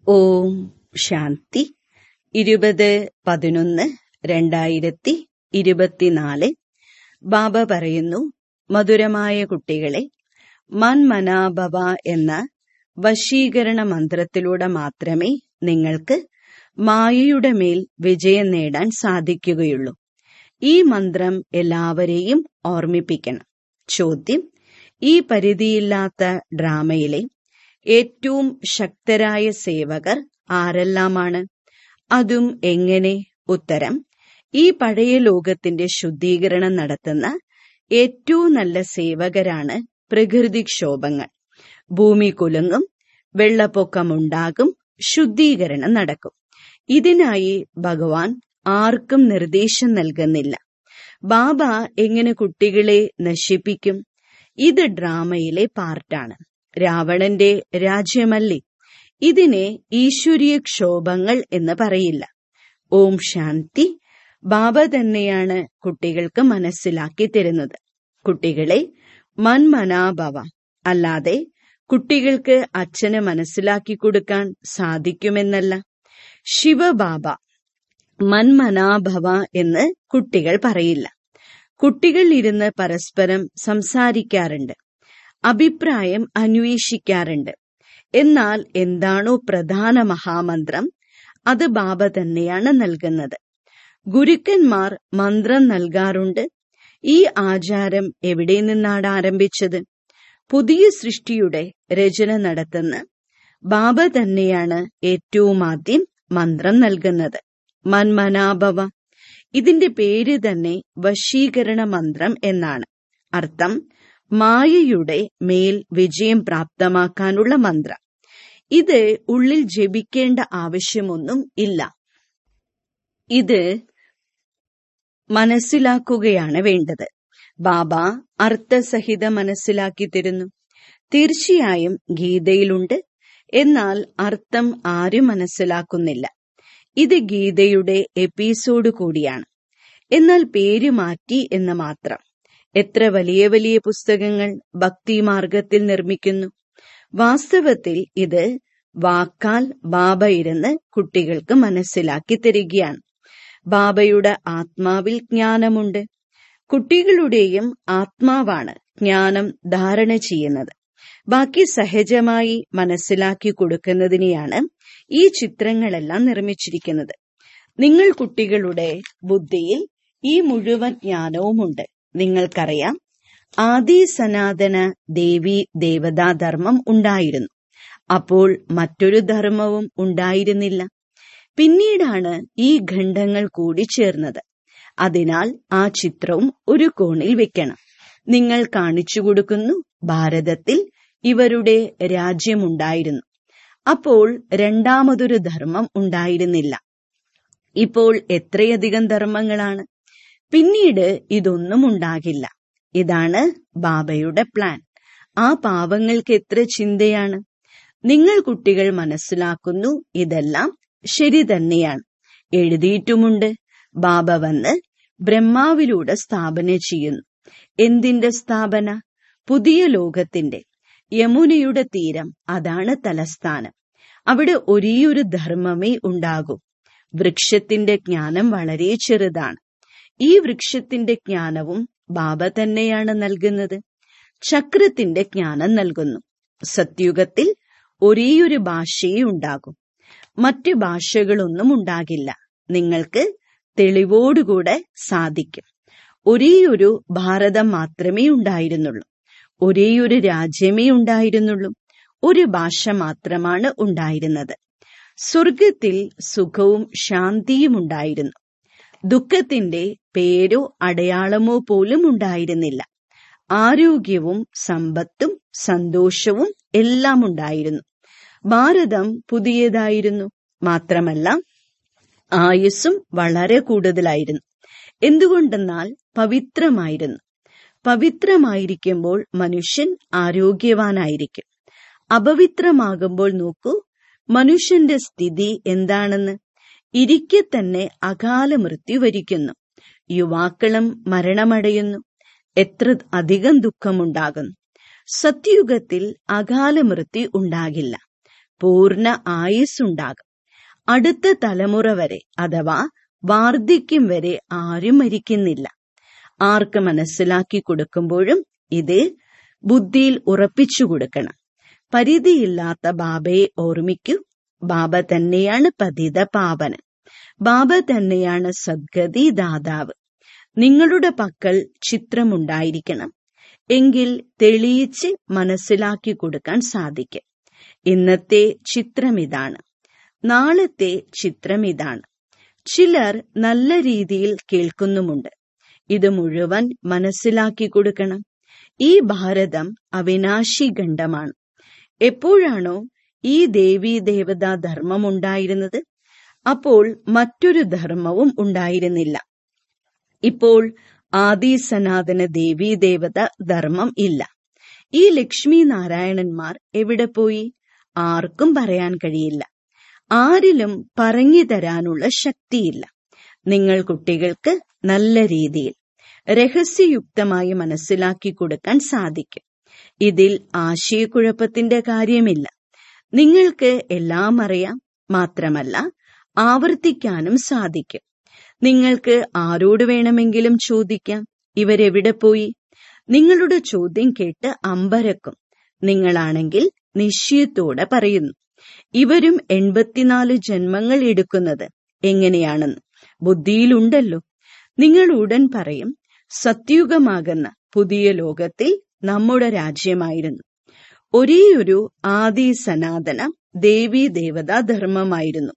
ഓം ശാന്തി ഇരുപത് പതിനൊന്ന് രണ്ടായിരത്തി ഇരുപത്തിനാല് ബാബ പറയുന്നു മധുരമായ കുട്ടികളെ മൻമനാഭവ എന്ന വശീകരണ മന്ത്രത്തിലൂടെ മാത്രമേ നിങ്ങൾക്ക് മായയുടെ മേൽ വിജയം നേടാൻ സാധിക്കുകയുള്ളൂ ഈ മന്ത്രം എല്ലാവരെയും ഓർമ്മിപ്പിക്കണം ചോദ്യം ഈ പരിധിയില്ലാത്ത ഡ്രാമയിലെ ഏറ്റവും ശക്തരായ സേവകർ ആരെല്ലാമാണ് അതും എങ്ങനെ ഉത്തരം ഈ പഴയ ലോകത്തിന്റെ ശുദ്ധീകരണം നടത്തുന്ന ഏറ്റവും നല്ല സേവകരാണ് പ്രകൃതിക്ഷോഭങ്ങൾ ഭൂമി കുലുങ്ങും വെള്ളപ്പൊക്കമുണ്ടാകും ശുദ്ധീകരണം നടക്കും ഇതിനായി ഭഗവാൻ ആർക്കും നിർദ്ദേശം നൽകുന്നില്ല ബാബ എങ്ങനെ കുട്ടികളെ നശിപ്പിക്കും ഇത് ഡ്രാമയിലെ പാർട്ടാണ് രാവണന്റെ രാജ്യമല്ലേ ഇതിനെ ഈശ്വരീയ ക്ഷോഭങ്ങൾ എന്ന് പറയില്ല ഓം ശാന്തി ബാബ തന്നെയാണ് കുട്ടികൾക്ക് മനസ്സിലാക്കി തരുന്നത് കുട്ടികളെ മൻമനാഭവ അല്ലാതെ കുട്ടികൾക്ക് അച്ഛന് മനസ്സിലാക്കി കൊടുക്കാൻ സാധിക്കുമെന്നല്ല ശിവബാബ മൻമനാഭവ എന്ന് കുട്ടികൾ പറയില്ല കുട്ടികൾ ഇരുന്ന് പരസ്പരം സംസാരിക്കാറുണ്ട് അഭിപ്രായം അന്വേഷിക്കാറുണ്ട് എന്നാൽ എന്താണോ പ്രധാന മഹാമന്ത്രം അത് ബാബ തന്നെയാണ് നൽകുന്നത് ഗുരുക്കന്മാർ മന്ത്രം നൽകാറുണ്ട് ഈ ആചാരം എവിടെ നിന്നാണ് ആരംഭിച്ചത് പുതിയ സൃഷ്ടിയുടെ രചന നടത്തുന്ന ബാബ തന്നെയാണ് ഏറ്റവും ആദ്യം മന്ത്രം നൽകുന്നത് മന്മനാഭവ ഇതിന്റെ പേര് തന്നെ വശീകരണ മന്ത്രം എന്നാണ് അർത്ഥം മായയുടെ മേൽ വിജയം പ്രാപ്തമാക്കാനുള്ള മന്ത്രം ഇത് ഉള്ളിൽ ജപിക്കേണ്ട ആവശ്യമൊന്നും ഇല്ല ഇത് മനസ്സിലാക്കുകയാണ് വേണ്ടത് ബാബ അർത്ഥസഹിതം മനസ്സിലാക്കി തരുന്നു തീർച്ചയായും ഗീതയിലുണ്ട് എന്നാൽ അർത്ഥം ആരും മനസ്സിലാക്കുന്നില്ല ഇത് ഗീതയുടെ എപ്പിസോഡ് കൂടിയാണ് എന്നാൽ പേര് മാറ്റി എന്ന് മാത്രം എത്ര വലിയ വലിയ പുസ്തകങ്ങൾ ഭക്തി മാർഗത്തിൽ നിർമ്മിക്കുന്നു വാസ്തവത്തിൽ ഇത് വാക്കാൽ ബാബ ഇരുന്ന് കുട്ടികൾക്ക് മനസ്സിലാക്കി തരികയാണ് ബാബയുടെ ആത്മാവിൽ ജ്ഞാനമുണ്ട് കുട്ടികളുടെയും ആത്മാവാണ് ജ്ഞാനം ധാരണ ചെയ്യുന്നത് ബാക്കി സഹജമായി മനസ്സിലാക്കി കൊടുക്കുന്നതിനെയാണ് ഈ ചിത്രങ്ങളെല്ലാം നിർമ്മിച്ചിരിക്കുന്നത് നിങ്ങൾ കുട്ടികളുടെ ബുദ്ധിയിൽ ഈ മുഴുവൻ ജ്ഞാനവുമുണ്ട് നിങ്ങൾക്കറിയാം ആദി സനാതന ദേവി ദേവതാ ധർമ്മം ഉണ്ടായിരുന്നു അപ്പോൾ മറ്റൊരു ധർമ്മവും ഉണ്ടായിരുന്നില്ല പിന്നീടാണ് ഈ ഖണ്ഡങ്ങൾ കൂടി ചേർന്നത് അതിനാൽ ആ ചിത്രവും ഒരു കോണിൽ വെക്കണം നിങ്ങൾ കാണിച്ചു കൊടുക്കുന്നു ഭാരതത്തിൽ ഇവരുടെ രാജ്യമുണ്ടായിരുന്നു അപ്പോൾ രണ്ടാമതൊരു ധർമ്മം ഉണ്ടായിരുന്നില്ല ഇപ്പോൾ എത്രയധികം ധർമ്മങ്ങളാണ് പിന്നീട് ഇതൊന്നും ഉണ്ടാകില്ല ഇതാണ് ബാബയുടെ പ്ലാൻ ആ പാവങ്ങൾക്ക് എത്ര ചിന്തയാണ് നിങ്ങൾ കുട്ടികൾ മനസ്സിലാക്കുന്നു ഇതെല്ലാം ശരി തന്നെയാണ് എഴുതിയിട്ടുമുണ്ട് ബാബ വന്ന് ബ്രഹ്മാവിലൂടെ സ്ഥാപന ചെയ്യുന്നു എന്തിന്റെ സ്ഥാപന പുതിയ ലോകത്തിന്റെ യമുനയുടെ തീരം അതാണ് തലസ്ഥാനം അവിടെ ഒരേയൊരു ധർമ്മമേ ഉണ്ടാകൂ വൃക്ഷത്തിന്റെ ജ്ഞാനം വളരെ ചെറുതാണ് ഈ വൃക്ഷത്തിന്റെ ജ്ഞാനവും ബാബ തന്നെയാണ് നൽകുന്നത് ചക്രത്തിന്റെ ജ്ഞാനം നൽകുന്നു സത്യുഗത്തിൽ ഒരേയൊരു ഭാഷയേ ഉണ്ടാകും മറ്റ് ഭാഷകളൊന്നും ഉണ്ടാകില്ല നിങ്ങൾക്ക് തെളിവോടുകൂടെ സാധിക്കും ഒരേയൊരു ഭാരതം മാത്രമേ ഉണ്ടായിരുന്നുള്ളൂ ഒരേയൊരു രാജ്യമേ ഉണ്ടായിരുന്നുള്ളൂ ഒരു ഭാഷ മാത്രമാണ് ഉണ്ടായിരുന്നത് സ്വർഗത്തിൽ സുഖവും ശാന്തിയും ഉണ്ടായിരുന്നു ദുഃഖത്തിന്റെ പേരോ അടയാളമോ പോലും ഉണ്ടായിരുന്നില്ല ആരോഗ്യവും സമ്പത്തും സന്തോഷവും എല്ലാം ഉണ്ടായിരുന്നു ഭാരതം പുതിയതായിരുന്നു മാത്രമല്ല ആയുസ്സും വളരെ കൂടുതലായിരുന്നു എന്തുകൊണ്ടെന്നാൽ പവിത്രമായിരുന്നു പവിത്രമായിരിക്കുമ്പോൾ മനുഷ്യൻ ആരോഗ്യവാനായിരിക്കും അപവിത്രമാകുമ്പോൾ നോക്കൂ മനുഷ്യന്റെ സ്ഥിതി എന്താണെന്ന് ഇരിക്കെ തന്നെ അകാല മൃത്യു വരിക്കുന്നു യുവാക്കളും മരണമടയുന്നു എത്ര അധികം ദുഃഖമുണ്ടാകുന്നു സത്യുഗത്തിൽ അകാല മൃത്യു ഉണ്ടാകില്ല പൂർണ്ണ ആയുസ്സുണ്ടാകും അടുത്ത തലമുറ വരെ അഥവാ വാർദ്ധക്യം വരെ ആരും മരിക്കുന്നില്ല ആർക്ക് മനസ്സിലാക്കി കൊടുക്കുമ്പോഴും ഇത് ബുദ്ധിയിൽ ഉറപ്പിച്ചു കൊടുക്കണം പരിധിയില്ലാത്ത ബാബയെ ഓർമ്മിക്കൂ ബാബ തന്നെയാണ് പതിത പാവനൻ ബാബ തന്നെയാണ് സദ്ഗതി ദാതാവ് നിങ്ങളുടെ പക്കൽ ചിത്രമുണ്ടായിരിക്കണം എങ്കിൽ തെളിയിച്ച് മനസ്സിലാക്കി കൊടുക്കാൻ സാധിക്കും ഇന്നത്തെ ചിത്രം ഇതാണ് നാളത്തെ ചിത്രം ഇതാണ് ചിലർ നല്ല രീതിയിൽ കേൾക്കുന്നുമുണ്ട് ഇത് മുഴുവൻ മനസ്സിലാക്കി കൊടുക്കണം ഈ ഭാരതം അവിനാശി ഖണ്ഡമാണ് എപ്പോഴാണോ ഈ ദേവീ ദേവതാ ധർമ്മം ഉണ്ടായിരുന്നത് അപ്പോൾ മറ്റൊരു ധർമ്മവും ഉണ്ടായിരുന്നില്ല ഇപ്പോൾ ആദി സനാതന ദേവീ ദേവത ധർമ്മം ഇല്ല ഈ ലക്ഷ്മി നാരായണന്മാർ എവിടെ പോയി ആർക്കും പറയാൻ കഴിയില്ല ആരിലും പറഞ്ഞു തരാനുള്ള ശക്തിയില്ല നിങ്ങൾ കുട്ടികൾക്ക് നല്ല രീതിയിൽ രഹസ്യയുക്തമായി മനസ്സിലാക്കി കൊടുക്കാൻ സാധിക്കും ഇതിൽ ആശയക്കുഴപ്പത്തിന്റെ കാര്യമില്ല നിങ്ങൾക്ക് എല്ലാം അറിയാം മാത്രമല്ല ആവർത്തിക്കാനും സാധിക്കും നിങ്ങൾക്ക് ആരോട് വേണമെങ്കിലും ചോദിക്കാം ഇവരെവിടെ പോയി നിങ്ങളുടെ ചോദ്യം കേട്ട് അമ്പരക്കും നിങ്ങളാണെങ്കിൽ നിശ്ചയത്തോടെ പറയുന്നു ഇവരും എൺപത്തിനാല് ജന്മങ്ങൾ എടുക്കുന്നത് എങ്ങനെയാണെന്ന് ബുദ്ധിയിലുണ്ടല്ലോ നിങ്ങൾ ഉടൻ പറയും സത്യുഗമാകുന്ന പുതിയ ലോകത്തിൽ നമ്മുടെ രാജ്യമായിരുന്നു ഒരേയൊരു ആദി സനാതന ദേവീ ദേവതാ ധർമ്മമായിരുന്നു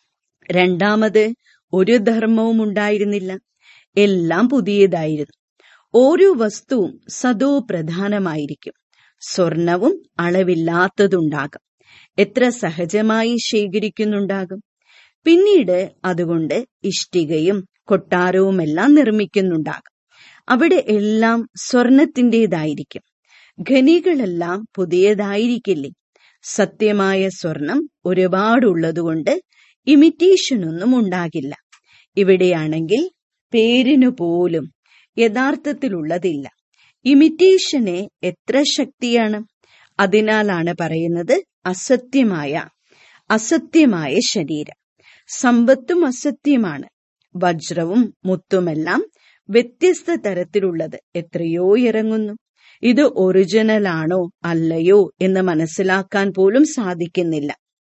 രണ്ടാമത് ഒരു ധർമ്മവും ഉണ്ടായിരുന്നില്ല എല്ലാം പുതിയതായിരുന്നു ഓരോ വസ്തുവും സദോ പ്രധാനമായിരിക്കും സ്വർണവും അളവില്ലാത്തതുണ്ടാകും എത്ര സഹജമായി ശേഖരിക്കുന്നുണ്ടാകും പിന്നീട് അതുകൊണ്ട് ഇഷ്ടികയും കൊട്ടാരവുമെല്ലാം നിർമ്മിക്കുന്നുണ്ടാകും അവിടെ എല്ലാം സ്വർണത്തിൻ്റെതായിരിക്കും ഖനികളെല്ലാം പുതിയതായിരിക്കില്ലേ സത്യമായ സ്വർണം ഒരുപാടുള്ളതുകൊണ്ട് ഇമിറ്റേഷനൊന്നും ഉണ്ടാകില്ല ഇവിടെയാണെങ്കിൽ പേരിനു പോലും യഥാർത്ഥത്തിലുള്ളതില്ല ഇമിറ്റേഷന് എത്ര ശക്തിയാണ് അതിനാലാണ് പറയുന്നത് അസത്യമായ അസത്യമായ ശരീരം സമ്പത്തും അസത്യമാണ് വജ്രവും മുത്തുമെല്ലാം വ്യത്യസ്ത തരത്തിലുള്ളത് എത്രയോ ഇറങ്ങുന്നു ഇത് ഒറിജിനൽ ആണോ അല്ലയോ എന്ന് മനസ്സിലാക്കാൻ പോലും സാധിക്കുന്നില്ല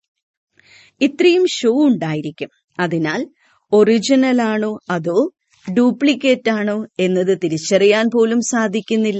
ഇത്രയും ഷോ ഉണ്ടായിരിക്കും അതിനാൽ ഒറിജിനൽ ആണോ അതോ ഡ്യൂപ്ലിക്കേറ്റ് ആണോ എന്നത് തിരിച്ചറിയാൻ പോലും സാധിക്കുന്നില്ല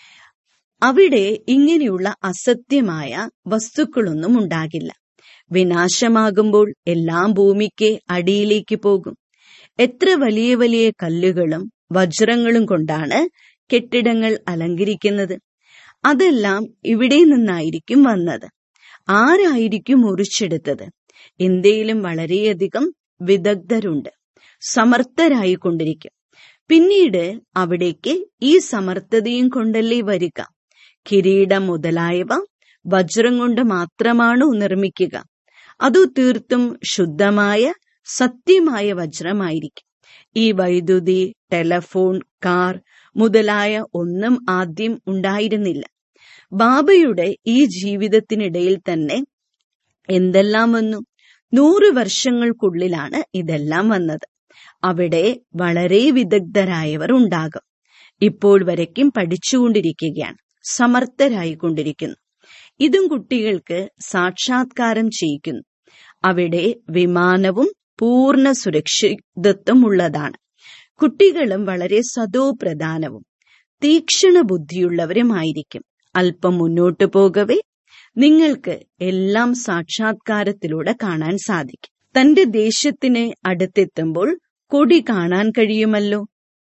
അവിടെ ഇങ്ങനെയുള്ള അസത്യമായ വസ്തുക്കളൊന്നും ഉണ്ടാകില്ല വിനാശമാകുമ്പോൾ എല്ലാം ഭൂമിക്ക് അടിയിലേക്ക് പോകും എത്ര വലിയ വലിയ കല്ലുകളും വജ്രങ്ങളും കൊണ്ടാണ് കെട്ടിടങ്ങൾ അലങ്കരിക്കുന്നത് അതെല്ലാം ഇവിടെ നിന്നായിരിക്കും വന്നത് ആരായിരിക്കും മുറിച്ചെടുത്തത് ഇന്ത്യയിലും വളരെയധികം വിദഗ്ധരുണ്ട് സമർത്ഥരായിക്കൊണ്ടിരിക്കും പിന്നീട് അവിടേക്ക് ഈ സമർത്ഥതയും കൊണ്ടല്ലേ വരിക കിരീടം മുതലായവ വജ്രം കൊണ്ട് മാത്രമാണോ നിർമ്മിക്കുക അതു തീർത്തും ശുദ്ധമായ സത്യമായ വജ്രമായിരിക്കും ഈ വൈദ്യുതി ടെലഫോൺ കാർ മുതലായ ഒന്നും ആദ്യം ഉണ്ടായിരുന്നില്ല ബാബയുടെ ഈ ജീവിതത്തിനിടയിൽ തന്നെ എന്തെല്ലാം വന്നു നൂറ് വർഷങ്ങൾക്കുള്ളിലാണ് ഇതെല്ലാം വന്നത് അവിടെ വളരെ വിദഗ്ധരായവർ ഉണ്ടാകും ഇപ്പോൾ വരയ്ക്കും പഠിച്ചുകൊണ്ടിരിക്കുകയാണ് സമർത്ഥരായിക്കൊണ്ടിരിക്കുന്നു ഇതും കുട്ടികൾക്ക് സാക്ഷാത്കാരം ചെയ്യിക്കുന്നു അവിടെ വിമാനവും പൂർണ്ണ സുരക്ഷിതത്വം ഉള്ളതാണ് കുട്ടികളും വളരെ സദോപ്രധാനവും തീക്ഷണ ബുദ്ധിയുള്ളവരുമായിരിക്കും അല്പം മുന്നോട്ടു പോകവേ നിങ്ങൾക്ക് എല്ലാം സാക്ഷാത്കാരത്തിലൂടെ കാണാൻ സാധിക്കും തന്റെ ദേശത്തിന് അടുത്തെത്തുമ്പോൾ കൊടി കാണാൻ കഴിയുമല്ലോ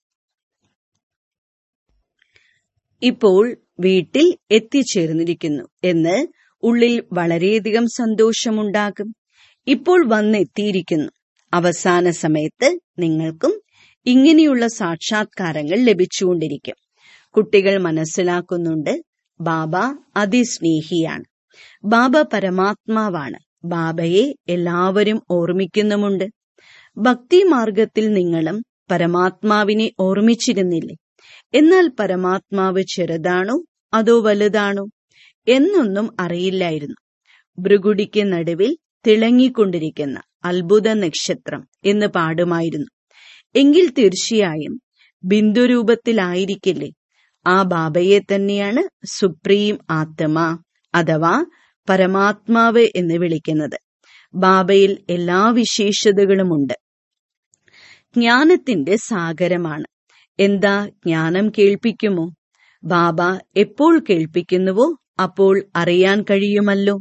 ഇപ്പോൾ വീട്ടിൽ എത്തിച്ചേർന്നിരിക്കുന്നു എന്ന് ഉള്ളിൽ വളരെയധികം സന്തോഷമുണ്ടാകും ഇപ്പോൾ വന്നെത്തിയിരിക്കുന്നു അവസാന സമയത്ത് നിങ്ങൾക്കും ഇങ്ങനെയുള്ള സാക്ഷാത്കാരങ്ങൾ ലഭിച്ചുകൊണ്ടിരിക്കും കുട്ടികൾ മനസ്സിലാക്കുന്നുണ്ട് ബാബ അതിസ്നേഹിയാണ് ബാബ പരമാത്മാവാണ് ബാബയെ എല്ലാവരും ഓർമ്മിക്കുന്നുമുണ്ട് ഭക്തി മാർഗത്തിൽ നിങ്ങളും പരമാത്മാവിനെ ഓർമ്മിച്ചിരുന്നില്ലേ എന്നാൽ പരമാത്മാവ് ചെറുതാണോ അതോ വലുതാണോ എന്നൊന്നും അറിയില്ലായിരുന്നു ഭൃഗുടിക്ക് നടുവിൽ തിളങ്ങിക്കൊണ്ടിരിക്കുന്ന അത്ഭുത നക്ഷത്രം എന്ന് പാടുമായിരുന്നു എങ്കിൽ തീർച്ചയായും ബിന്ദുരൂപത്തിലായിരിക്കില്ലേ ആ ബാബയെ തന്നെയാണ് സുപ്രീം ആത്മ അഥവാ പരമാത്മാവ് എന്ന് വിളിക്കുന്നത് ബാബയിൽ എല്ലാ വിശേഷതകളുമുണ്ട് ജ്ഞാനത്തിന്റെ സാഗരമാണ് എന്താ ജ്ഞാനം കേൾപ്പിക്കുമോ ബാബ എപ്പോൾ കേൾപ്പിക്കുന്നുവോ അപ്പോൾ അറിയാൻ കഴിയുമല്ലോ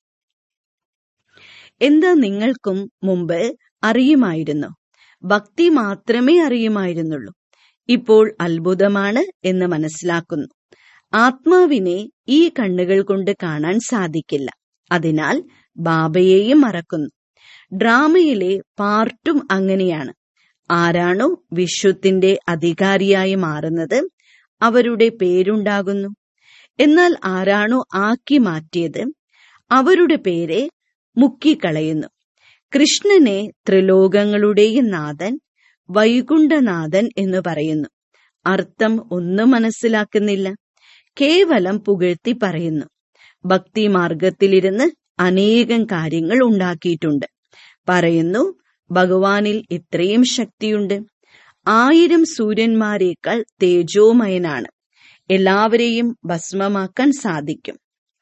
എന്താ നിങ്ങൾക്കും മുമ്പ് അറിയുമായിരുന്നു ഭക്തി മാത്രമേ അറിയുമായിരുന്നുള്ളൂ ഇപ്പോൾ അത്ഭുതമാണ് എന്ന് മനസ്സിലാക്കുന്നു ആത്മാവിനെ ഈ കണ്ണുകൾ കൊണ്ട് കാണാൻ സാധിക്കില്ല അതിനാൽ ബാബയെയും മറക്കുന്നു ഡ്രാമയിലെ പാർട്ടും അങ്ങനെയാണ് ആരാണോ വിശ്വത്തിന്റെ അധികാരിയായി മാറുന്നത് അവരുടെ പേരുണ്ടാകുന്നു എന്നാൽ ആരാണോ ആക്കി മാറ്റിയത് അവരുടെ പേരെ മുക്കിക്കളയുന്നു കൃഷ്ണനെ ത്രിലോകങ്ങളുടെയും നാഥൻ വൈകുണ്ഠനാഥൻ എന്ന് പറയുന്നു അർത്ഥം ഒന്നും മനസ്സിലാക്കുന്നില്ല കേവലം പുകഴ്ത്തി പറയുന്നു ഭക്തി മാർഗത്തിലിരുന്ന് അനേകം കാര്യങ്ങൾ ഉണ്ടാക്കിയിട്ടുണ്ട് പറയുന്നു ഭഗവാനിൽ ഇത്രയും ശക്തിയുണ്ട് ആയിരം സൂര്യന്മാരെക്കാൾ തേജോമയനാണ് എല്ലാവരെയും ഭസ്മമാക്കാൻ സാധിക്കും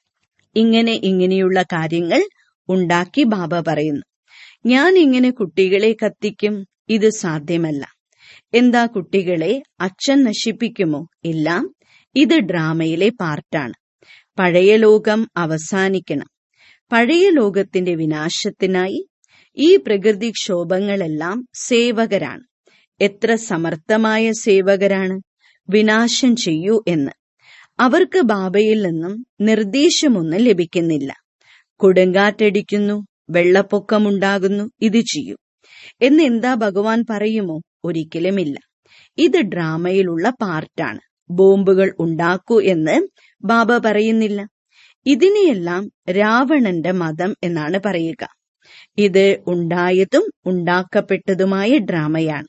ഇങ്ങനെ ഇങ്ങനെയുള്ള കാര്യങ്ങൾ ഉണ്ടാക്കി ബാബ പറയുന്നു ഞാൻ ഇങ്ങനെ കുട്ടികളെ കത്തിക്കും ഇത് സാധ്യമല്ല എന്താ കുട്ടികളെ അച്ഛൻ നശിപ്പിക്കുമോ ഇല്ല ഇത് ഡ്രാമയിലെ പാർട്ടാണ് പഴയ ലോകം അവസാനിക്കണം പഴയ ലോകത്തിന്റെ വിനാശത്തിനായി ഈ പ്രകൃതിക്ഷോഭങ്ങളെല്ലാം സേവകരാണ് എത്ര സമർത്ഥമായ സേവകരാണ് വിനാശം ചെയ്യൂ എന്ന് അവർക്ക് ബാബയിൽ നിന്നും നിർദ്ദേശമൊന്നും ലഭിക്കുന്നില്ല കൊടുങ്കാറ്റടിക്കുന്നു വെള്ളപ്പൊക്കമുണ്ടാകുന്നു ഇത് ചെയ്യൂ എന്ന് എന്താ ഭഗവാൻ പറയുമോ ഒരിക്കലുമില്ല ഇത് ഡ്രാമയിലുള്ള പാർട്ടാണ് ബോംബുകൾ ഉണ്ടാക്കൂ എന്ന് ബാബ പറയുന്നില്ല ഇതിനെയെല്ലാം രാവണന്റെ മതം എന്നാണ് പറയുക ഇത് ഉണ്ടായതും ഉണ്ടാക്കപ്പെട്ടതുമായ ഡ്രാമയാണ്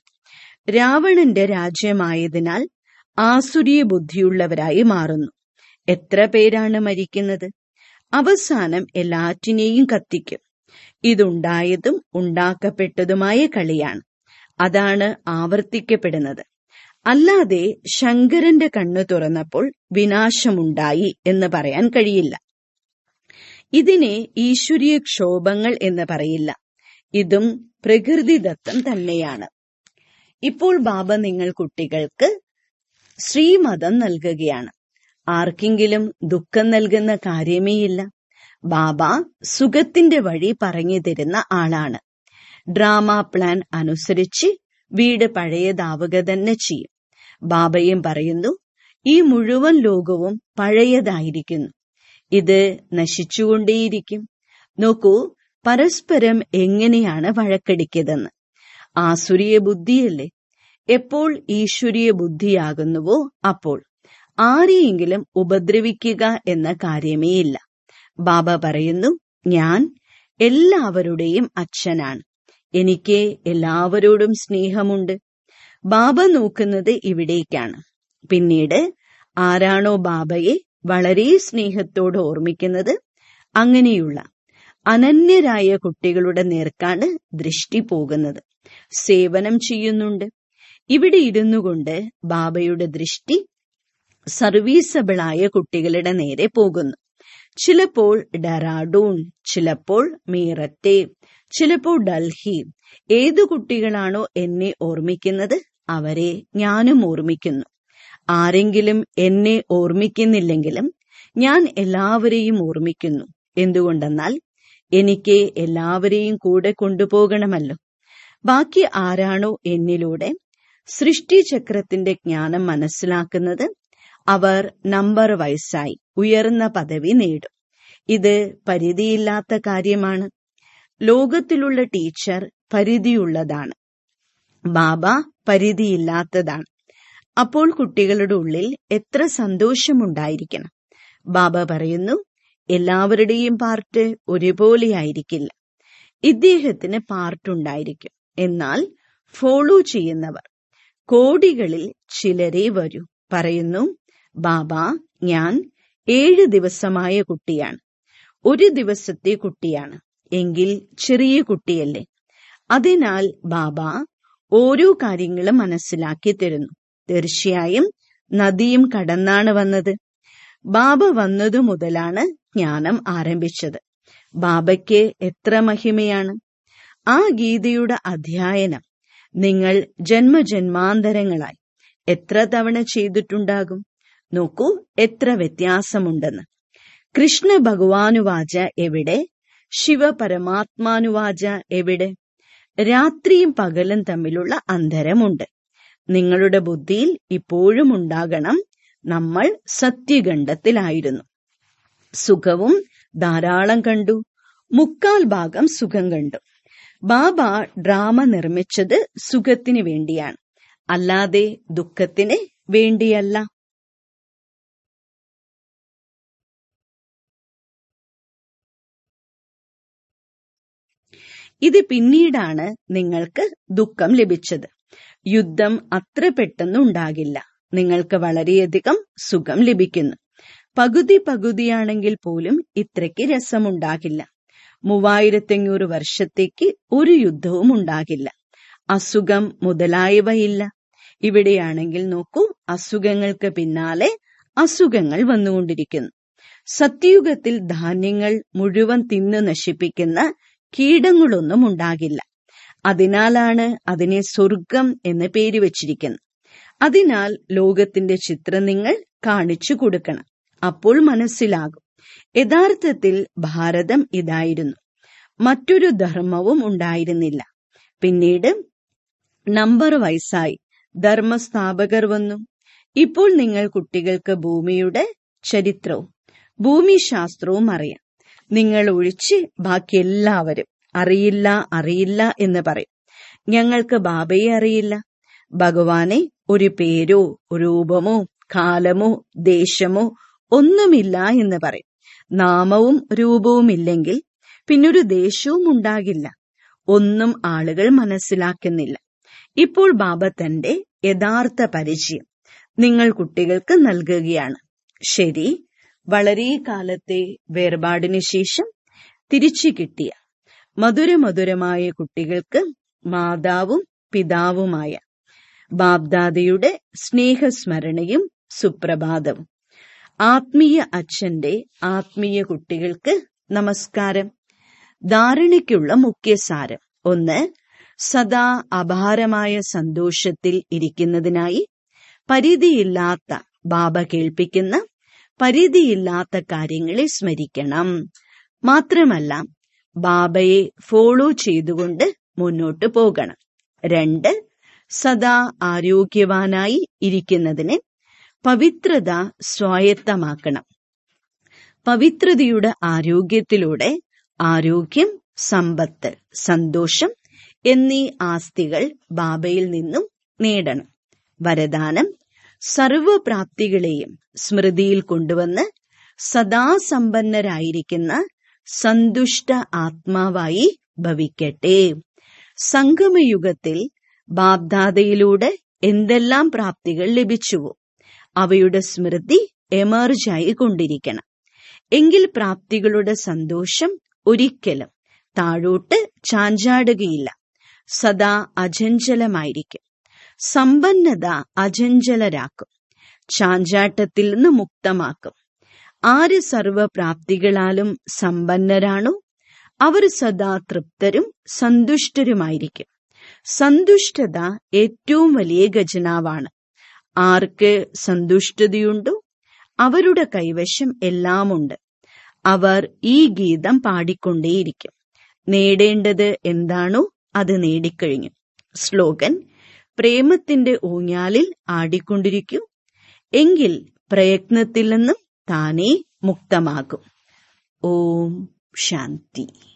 രാവണന്റെ രാജ്യമായതിനാൽ ആസുരീയ ബുദ്ധിയുള്ളവരായി മാറുന്നു എത്ര പേരാണ് മരിക്കുന്നത് അവസാനം എല്ലാറ്റിനെയും കത്തിക്കും ഇതുണ്ടായതും ഉണ്ടാക്കപ്പെട്ടതുമായ കളിയാണ് അതാണ് ആവർത്തിക്കപ്പെടുന്നത് അല്ലാതെ ശങ്കരന്റെ കണ്ണു തുറന്നപ്പോൾ വിനാശമുണ്ടായി എന്ന് പറയാൻ കഴിയില്ല ഇതിനെ ഈശ്വരീയ ക്ഷോഭങ്ങൾ എന്ന് പറയില്ല ഇതും പ്രകൃതിദത്തം തന്നെയാണ് ഇപ്പോൾ ബാബ നിങ്ങൾ കുട്ടികൾക്ക് ശ്രീമതം നൽകുകയാണ് ആർക്കെങ്കിലും ദുഃഖം നൽകുന്ന കാര്യമേയില്ല ബാബ സുഖത്തിന്റെ വഴി പറഞ്ഞു തരുന്ന ആളാണ് ഡ്രാമ പ്ലാൻ അനുസരിച്ച് വീട് പഴയതാവുക തന്നെ ചെയ്യും ബാബയും പറയുന്നു ഈ മുഴുവൻ ലോകവും പഴയതായിരിക്കുന്നു ഇത് നശിച്ചുകൊണ്ടേയിരിക്കും നോക്കൂ പരസ്പരം എങ്ങനെയാണ് വഴക്കടിക്കതെന്ന് ആസുരീയ ബുദ്ധിയല്ലേ എപ്പോൾ ഈശ്വരീയ ബുദ്ധിയാകുന്നുവോ അപ്പോൾ ആരെയെങ്കിലും ഉപദ്രവിക്കുക എന്ന കാര്യമേയില്ല ബാബ പറയുന്നു ഞാൻ എല്ലാവരുടെയും അച്ഛനാണ് എനിക്ക് എല്ലാവരോടും സ്നേഹമുണ്ട് ബാബ നോക്കുന്നത് ഇവിടേക്കാണ് പിന്നീട് ആരാണോ ബാബയെ വളരെ സ്നേഹത്തോട് ഓർമ്മിക്കുന്നത് അങ്ങനെയുള്ള അനന്യരായ കുട്ടികളുടെ നേർക്കാണ് ദൃഷ്ടി പോകുന്നത് സേവനം ചെയ്യുന്നുണ്ട് ഇവിടെ ഇരുന്നു കൊണ്ട് ബാബയുടെ ദൃഷ്ടി സർവീസബിളായ കുട്ടികളുടെ നേരെ പോകുന്നു ചിലപ്പോൾ ഡെറാഡൂൺ ചിലപ്പോൾ മീററ്റെ ചിലപ്പോൾ ഡൽഹി ഏതു കുട്ടികളാണോ എന്നെ ഓർമ്മിക്കുന്നത് അവരെ ഞാനും ഓർമ്മിക്കുന്നു ആരെങ്കിലും എന്നെ ഓർമ്മിക്കുന്നില്ലെങ്കിലും ഞാൻ എല്ലാവരെയും ഓർമ്മിക്കുന്നു എന്തുകൊണ്ടെന്നാൽ എനിക്ക് എല്ലാവരെയും കൂടെ കൊണ്ടുപോകണമല്ലോ ബാക്കി ആരാണോ എന്നിലൂടെ സൃഷ്ടിചക്രത്തിന്റെ ജ്ഞാനം മനസ്സിലാക്കുന്നത് അവർ നമ്പർ വയസ്സായി ഉയർന്ന പദവി നേടും ഇത് പരിധിയില്ലാത്ത കാര്യമാണ് ലോകത്തിലുള്ള ടീച്ചർ പരിധിയുള്ളതാണ് ബാബ പരിധിയില്ലാത്തതാണ് അപ്പോൾ കുട്ടികളുടെ ഉള്ളിൽ എത്ര സന്തോഷമുണ്ടായിരിക്കണം ബാബ പറയുന്നു എല്ലാവരുടെയും പാർട്ട് ഒരുപോലെയായിരിക്കില്ല ഇദ്ദേഹത്തിന് പാർട്ടുണ്ടായിരിക്കും എന്നാൽ ഫോളോ ചെയ്യുന്നവർ കോടികളിൽ ചിലരേ വരൂ പറയുന്നു ബാബ ഞാൻ ഏഴ് ദിവസമായ കുട്ടിയാണ് ഒരു ദിവസത്തെ കുട്ടിയാണ് എങ്കിൽ ചെറിയ കുട്ടിയല്ലേ അതിനാൽ ബാബ ഓരോ കാര്യങ്ങളും മനസ്സിലാക്കി തരുന്നു തീർച്ചയായും നദിയും കടന്നാണ് വന്നത് ബാബ വന്നതു മുതലാണ് ജ്ഞാനം ആരംഭിച്ചത് ബാബയ്ക്ക് എത്ര മഹിമയാണ് ആ ഗീതയുടെ അധ്യയനം നിങ്ങൾ ജന്മജന്മാന്തരങ്ങളായി എത്ര തവണ ചെയ്തിട്ടുണ്ടാകും നോക്കൂ എത്ര വ്യത്യാസമുണ്ടെന്ന് കൃഷ്ണ ഭഗവാനുവാച എവിടെ ശിവ പരമാത്മാനുവാച എവിടെ രാത്രിയും പകലും തമ്മിലുള്ള അന്തരമുണ്ട് നിങ്ങളുടെ ബുദ്ധിയിൽ ഇപ്പോഴും ഉണ്ടാകണം നമ്മൾ സത്യഖണ്ഡത്തിലായിരുന്നു സുഖവും ധാരാളം കണ്ടു മുക്കാൽ ഭാഗം സുഖം കണ്ടു ബാബ ഡ്രാമ നിർമ്മിച്ചത് സുഖത്തിന് വേണ്ടിയാണ് അല്ലാതെ ദുഃഖത്തിന് വേണ്ടിയല്ല ഇത് പിന്നീടാണ് നിങ്ങൾക്ക് ദുഃഖം ലഭിച്ചത് യുദ്ധം അത്ര പെട്ടെന്ന് ഉണ്ടാകില്ല നിങ്ങൾക്ക് വളരെയധികം സുഖം ലഭിക്കുന്നു പകുതി പകുതിയാണെങ്കിൽ പോലും ഇത്രയ്ക്ക് രസമുണ്ടാകില്ല മൂവായിരത്തഞ്ഞൂറ് വർഷത്തേക്ക് ഒരു യുദ്ധവും ഉണ്ടാകില്ല അസുഖം മുതലായവയില്ല ഇവിടെയാണെങ്കിൽ നോക്കൂ അസുഖങ്ങൾക്ക് പിന്നാലെ അസുഖങ്ങൾ വന്നുകൊണ്ടിരിക്കുന്നു സത്യയുഗത്തിൽ ധാന്യങ്ങൾ മുഴുവൻ തിന്നു നശിപ്പിക്കുന്ന കീടങ്ങളൊന്നും ഉണ്ടാകില്ല അതിനാലാണ് അതിനെ സ്വർഗം എന്ന് പേര് വച്ചിരിക്കുന്നത് അതിനാൽ ലോകത്തിന്റെ ചിത്രം നിങ്ങൾ കാണിച്ചു കൊടുക്കണം അപ്പോൾ മനസ്സിലാകും യഥാർത്ഥത്തിൽ ഭാരതം ഇതായിരുന്നു മറ്റൊരു ധർമ്മവും ഉണ്ടായിരുന്നില്ല പിന്നീട് നമ്പർ വയസ്സായി ധർമ്മസ്ഥാപകർ വന്നു ഇപ്പോൾ നിങ്ങൾ കുട്ടികൾക്ക് ഭൂമിയുടെ ചരിത്രവും ഭൂമിശാസ്ത്രവും അറിയാം നിങ്ങൾ ഒഴിച്ച് ബാക്കി എല്ലാവരും അറിയില്ല അറിയില്ല എന്ന് പറയും ഞങ്ങൾക്ക് ബാബയെ അറിയില്ല ഭഗവാനെ ഒരു പേരോ രൂപമോ കാലമോ ദേശമോ ഒന്നുമില്ല എന്ന് പറയും നാമവും രൂപവും ഇല്ലെങ്കിൽ പിന്നൊരു ദേശവും ഉണ്ടാകില്ല ഒന്നും ആളുകൾ മനസ്സിലാക്കുന്നില്ല ഇപ്പോൾ ബാബ തന്റെ യഥാർത്ഥ പരിചയം നിങ്ങൾ കുട്ടികൾക്ക് നൽകുകയാണ് ശരി വളരെ കാലത്തെ വേർപാടിന് ശേഷം തിരിച്ചു കിട്ടിയ മധുരമധുരമായ കുട്ടികൾക്ക് മാതാവും പിതാവുമായ ബാബ്ദാദയുടെ സ്നേഹസ്മരണയും സുപ്രഭാതവും ആത്മീയ അച്ഛന്റെ ആത്മീയ കുട്ടികൾക്ക് നമസ്കാരം ധാരണയ്ക്കുള്ള മുഖ്യസാരം ഒന്ന് സദാ അപാരമായ സന്തോഷത്തിൽ ഇരിക്കുന്നതിനായി പരിധിയില്ലാത്ത ബാബ കേൾപ്പിക്കുന്ന പരിധിയില്ലാത്ത കാര്യങ്ങളെ സ്മരിക്കണം മാത്രമല്ല ബാബയെ ഫോളോ ചെയ്തുകൊണ്ട് മുന്നോട്ട് പോകണം രണ്ട് സദാ ആരോഗ്യവാനായി ഇരിക്കുന്നതിന് പവിത്രത സ്വായത്തമാക്കണം പവിത്രതയുടെ ആരോഗ്യത്തിലൂടെ ആരോഗ്യം സമ്പത്ത് സന്തോഷം എന്നീ ആസ്തികൾ ബാബയിൽ നിന്നും നേടണം വരദാനം സർവപ്രാപ്തികളെയും സ്മൃതിയിൽ കൊണ്ടുവന്ന് സദാ സമ്പന്നരായിരിക്കുന്ന സന്തുഷ്ട ആത്മാവായി ഭവിക്കട്ടെ സംഗമയുഗത്തിൽ ബാബ്ദാദയിലൂടെ എന്തെല്ലാം പ്രാപ്തികൾ ലഭിച്ചുവോ അവയുടെ സ്മൃതി എമർജായി കൊണ്ടിരിക്കണം എങ്കിൽ പ്രാപ്തികളുടെ സന്തോഷം ഒരിക്കലും താഴോട്ട് ചാഞ്ചാടുകയില്ല സദാ അചഞ്ചലമായിരിക്കും സമ്പന്നത അചഞ്ചലരാക്കും ചാഞ്ചാട്ടത്തിൽ നിന്ന് മുക്തമാക്കും ആര് സർവപ്രാപ്തികളാലും സമ്പന്നരാണോ അവർ സദാ തൃപ്തരും സന്തുഷ്ടരുമായിരിക്കും സന്തുഷ്ടത ഏറ്റവും വലിയ ഖജനാവാണ് ആർക്ക് സന്തുഷ്ടതയുണ്ടോ അവരുടെ കൈവശം എല്ലാമുണ്ട് അവർ ഈ ഗീതം പാടിക്കൊണ്ടേയിരിക്കും നേടേണ്ടത് എന്താണോ അത് നേടിക്കഴിഞ്ഞു സ്ലോഗൻ പ്രേമത്തിന്റെ ഊഞ്ഞാലിൽ ആടിക്കൊണ്ടിരിക്കൂ എങ്കിൽ പ്രയത്നത്തിൽ നിന്നും താനേ മുക്തമാകും ഓം ശാന്തി